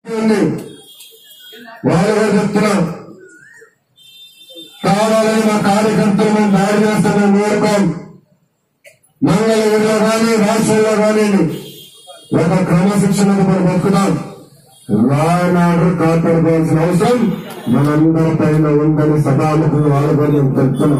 ఉంది వాళ్ళు కూడా చెప్తున్నాం కావాలని మా కార్యకర్తలు మేము దాడి చేస్తే మేము ఊరుకోం మంగళగిరిలో కానీ రాష్ట్రంలో కానీ ఒక క్రమశిక్షణకు మనం బతుకుతాం లా అండ్ ఆర్డర్ కాపాడుకోవాల్సిన అవసరం మనందరి పైన ఉందని సభాముఖంగా వాళ్ళకొని నేను చెప్తున్నాం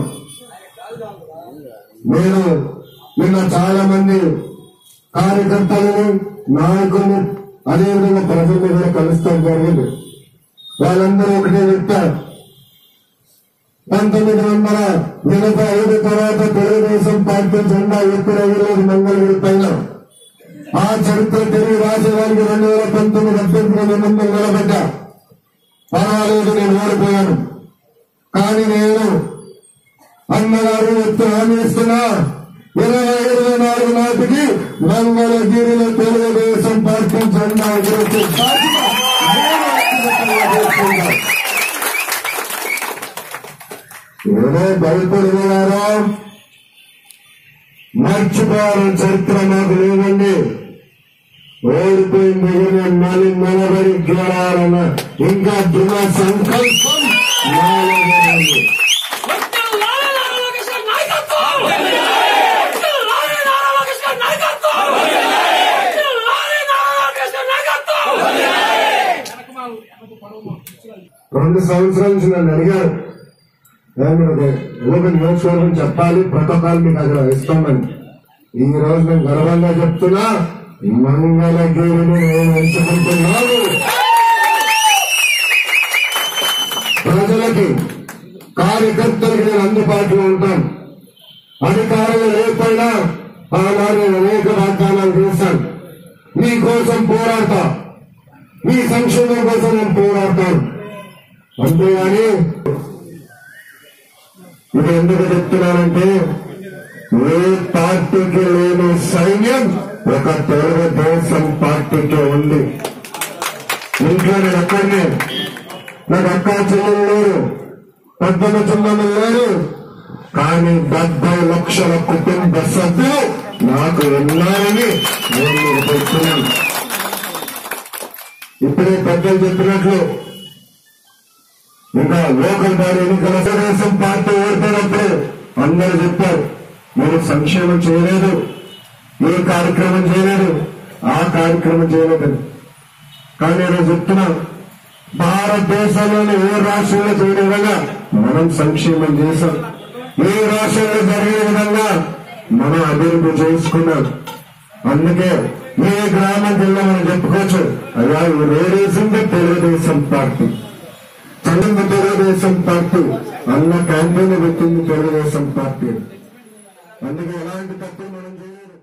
నేను నిన్న చాలా మంది కార్యకర్తలను నాయకులను అదేవిధంగా ప్రజల్ని కూడా కలుస్తాం జరిగింది వాళ్ళందరూ ఒకటే చెప్తారు పంతొమ్మిది వందల ఎనభై ఐదు తర్వాత తెలుగుదేశం పార్టీ జెండా ఎప్పుడు ఎగలేదు మంగళగిరి పైన ఆ చరిత్ర తెలుగు రాసేవారికి రెండు వేల పంతొమ్మిది అభ్యర్థుల ముందు నిలబడ్డా పర్వాలేదు నేను ఓడిపోయాను కానీ నేను అన్నగారు ఎత్తు హామీ ఇస్తున్నా ఇరవై ఇరవై నాలుగు నాటికి మంగళగిరిలో తెలుగుదేశం పార్టీ జెండా ఎగురొచ్చే బాధ్యత నేను వ్యక్తిగతంగా తీసుకుంటా. ఏదో భయపడినారా మర్చిపోవాలని చరిత్ర నాకు లేదండి ఓడిపోయింది నేను మళ్ళీ నిలబడి గెలవాలన్న ఇంకా దృఢ సంకల్పం నాలో ఉంది. లాలే నారా లోకేష్ గారి నాయకత్వం లాలే నారా లోకేష్ గారి నాయకత్వం లాలే నారా లోకేష్ గారి నాయకత్వం రెండు సంవత్సరాల నుంచి నన్ను అడిగారు నేను ఒక నియోజకవర్గం చెప్పాలి ప్రోటోకాల్ మీకు అక్కడ ఇస్తామని ఈ రోజు నేను గర్వంగా చెప్తున్నా మంగళగిరిని నేను ఎంచుకుంటున్నాను ప్రజలకి కార్యకర్తలకి నేను అందుబాటులో ఉంటాను అధికారులు లేకపోయినా ఆనాడు నేను అనేక వాగ్దానాలు చేశాను మీకోసం పోరాడతా మీ సంక్షేమం కోసం నేను పోరాడతాను అంతేగాని ఇది ఎందుకు చెప్తున్నానంటే ఏ పార్టీకి లేని సైన్యం ఒక తెలుగుదేశం పార్టీకి ఉంది ఇంట్లో నేను ఒక్కడినే నాకు అక్క చెల్లెలు లేరు పెద్దమ్మ చిన్నమ్మ లేరు కానీ డెబ్బై లక్షల కుటుంబ సభ్యులు నాకు ఉన్నారని నేను మీకు చెప్తున్నాను ఇప్పుడే పెద్దలు చెప్పినట్లు ఇంకా లోకల్ బాడీ ఎన్నికల తెలుగుదేశం పార్టీ ఓడిపోయినప్పుడు అందరూ చెప్పారు మీరు సంక్షేమం చేయలేదు ఏ కార్యక్రమం చేయలేదు ఆ కార్యక్రమం చేయలేదని కానీ నేను చెప్తున్నా భారతదేశంలోని ఏ రాష్ట్రంలో చేయని విధంగా మనం సంక్షేమం చేశాం ఏ రాష్ట్రంలో జరిగే విధంగా మనం అభివృద్ధి చేసుకున్నాం అందుకే ఏ గ్రామానికి వెళ్ళా మనం చెప్పుకోవచ్చు అయ్యా ఇది వేరేసింది తెలుగుదేశం పార్టీ చదువు తెలుగుదేశం పార్టీ అన్న క్యాంపెయిన్ పెట్టింది తెలుగుదేశం పార్టీ అందుకే ఎలాంటి తప్పులు మనం చేయలేదు